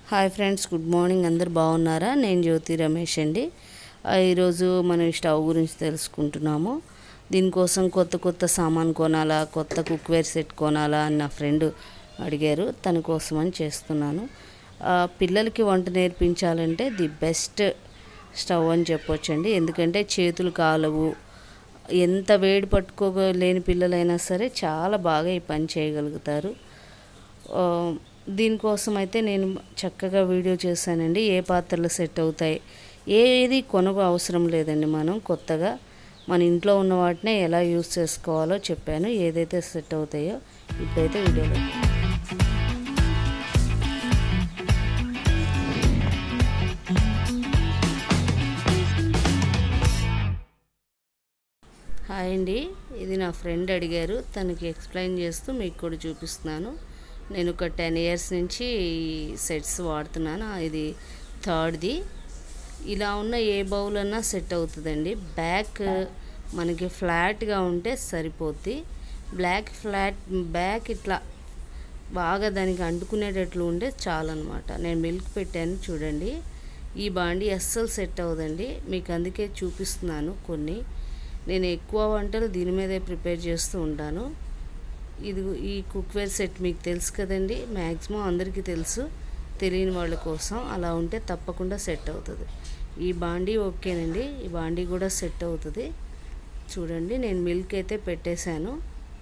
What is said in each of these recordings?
hi friends good morning అందరు బాగున్నారా నేను జ్యోతి రమేష్ అండి ఆ, ఈరోజు మనం ఈ స్టవ్ గురించి తెలుసుకుంటున్నాము దీనికోసం కొత్త కొత్త సామాన్ కొనాలా కొత్త కుక్వేర్ సెట్ కొనాలా అని నా ఫ్రెండ్ అడిగారు తన కోసం అని చేస్తున్నాను ఆ, పిల్లలకి వంట నేర్పించాలంటే ది బెస్ట్ స్టవ్ అని చెప్పొచ్చండి ఎందుకంటే చేతులు కాలవు ఎంత వేడి పట్టుకోలేని పిల్లలైనా సరే చాలా బాగా ఈ పని చేయగలుగుతారు ఆ, దీనికోసం అయితే నేను చక్కగా వీడియో చేశానండి ఏ పాత్రలు సెట్ అవుతాయి ఏది కొనకు అవసరం లేదండి మనం కొత్తగా మన ఇంట్లో ఉన్న వాటినే ఎలా యూస్ చేసుకోవాలో చెప్పాను ఏదైతే సెట్ అవుతాయో ఇప్పుడైతే వీడియోలో హాయ్ అండి ఇది నా ఫ్రెండ్ అడిగారు తనకి ఎక్స్ప్లెయిన్ చేస్తూ మీకు కూడా చూపిస్తున్నాను నేను ఒక టెన్ ఇయర్స్ నుంచి ఈ సెట్స్ వాడుతున్నాను ఆ, ఇది థర్డ్ది ఇలా ఉన్న ఏ బౌల్ అన్నా సెట్ అవుతుందండి బ్యాక్ మనకి ఫ్లాట్గా ఉంటే సరిపోద్ది బ్లాక్ ఫ్లాట్ బ్యాక్ ఇట్లా బాగా దానికి అంటుకునేటట్లు ఉంటే చాలన్నమాట నేను మిల్క్ పెట్టాను చూడండి ఈ బాండి అస్సలు సెట్ అవ్వదండి మీకు అందుకే చూపిస్తున్నాను కొన్ని నేను ఎక్కువ వంటలు దీని మీదే ప్రిపేర్ చేస్తూ ఉంటాను ఇది ఈ కుక్వేర్ సెట్ మీకు తెలుసు కదండి మ్యాక్సిమం అందరికీ తెలుసు తెలియని వాళ్ళ కోసం అలా ఉంటే తప్పకుండా సెట్ అవుతుంది ఈ బాండీ ఓకేనండి ఈ బాండీ కూడా సెట్ అవుతుంది చూడండి నేను మిల్క్ అయితే పెట్టేశాను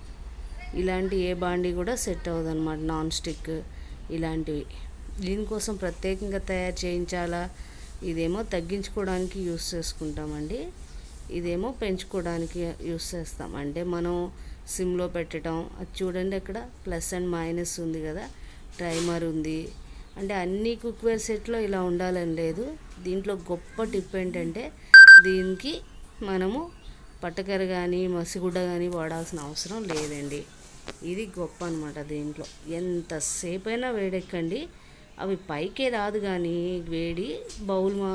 ఇలాంటి ఏ బాండీ కూడా సెట్ అవ్వదు అనమాట నాన్ స్టిక్ ఇలాంటివి దీనికోసం ప్రత్యేకంగా తయారు చేయించాలా ఇదేమో తగ్గించుకోవడానికి యూస్ చేసుకుంటామండి ఇదేమో పెంచుకోవడానికి యూస్ చేస్తాం అంటే మనం సిమ్లో పెట్టడం అది చూడండి అక్కడ ప్లస్ అండ్ మైనస్ ఉంది కదా టైమర్ ఉంది అంటే అన్ని కుక్వేర్ సెట్లో ఇలా ఉండాలని లేదు దీంట్లో గొప్ప టిప్ ఏంటంటే దీనికి మనము పట్టకర కానీ మసిగుడ్డ కానీ వాడాల్సిన అవసరం లేదండి ఇది గొప్ప అనమాట దీంట్లో ఎంతసేపు అయినా వేడెక్కండి అవి పైకే రాదు కానీ వేడి బౌల్ మా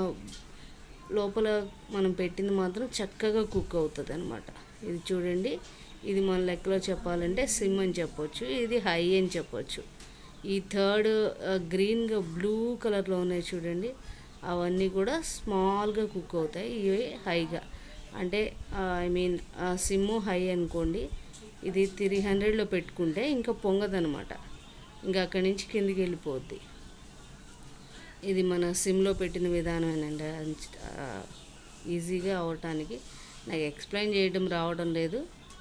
లోపల మనం పెట్టింది మాత్రం చక్కగా కుక్ అవుతుంది అనమాట ఇది చూడండి ఇది మన లెక్కలో చెప్పాలంటే సిమ్ అని చెప్పొచ్చు ఇది హై అని చెప్పొచ్చు ఈ థర్డ్ గ్రీన్గా బ్లూ కలర్లో ఉన్నాయి చూడండి అవన్నీ కూడా స్మాల్గా కుక్ అవుతాయి ఇవి హైగా అంటే ఐ మీన్ సిమ్ హై అనుకోండి ఇది త్రీ హండ్రెడ్లో పెట్టుకుంటే ఇంకా పొంగదనమాట ఇంకా అక్కడి నుంచి కిందికి వెళ్ళిపోద్ది ఇది మన సిమ్లో పెట్టిన విధానమేనండి ఆ, ఈజీగా అవటానికి నాకు ఎక్స్ప్లెయిన్ చేయడం రావడం లేదు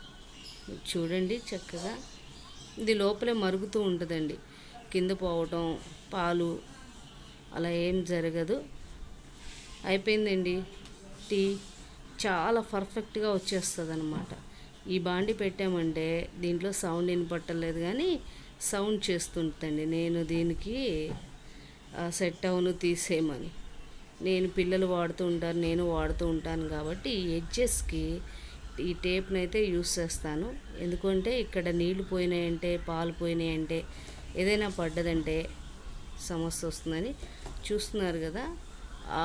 చూడండి చక్కగా ఇది లోపలే మరుగుతూ ఉంటుందండి కింద పోవటం పాలు అలా ఏం జరగదు అయిపోయిందండి టీ చాలా పర్ఫెక్ట్గా వచ్చేస్తుంది అనమాట ఈ బాండి పెట్టామంటే దీంట్లో సౌండ్ వినపట్టలేదు కానీ సౌండ్ చేస్తుంటుంది నేను దీనికి ఆ, సెట్ అవును తీసేయమని నేను పిల్లలు వాడుతూ ఉంటారు నేను వాడుతూ ఉంటాను కాబట్టి ఈ ఎడ్జెస్కి ఈ టేప్ని అయితే యూస్ చేస్తాను ఎందుకంటే ఇక్కడ నీళ్లు పోయినాయంటే పాలు పోయినాయంటే ఏదైనా పడ్డదంటే సమస్య వస్తుందని చూస్తున్నారు కదా ఆ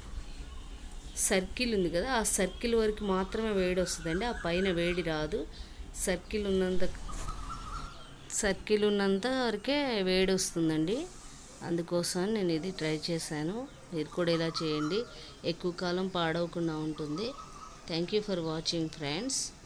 సర్కిల్ ఉంది కదా ఆ సర్కిల్ వరకు మాత్రమే వేడి వస్తుందండి ఆ పైన వేడి రాదు సర్కిల్ ఉన్నంత సర్కిల్ ఉన్నంత వరకే వేడి వస్తుందండి అందుకోసం నేను ఇది ట్రై చేశాను మీరు కూడా ఇలా చేయండి ఎక్కువ కాలం పాడవకుండా ఉంటుంది thank you for watching friends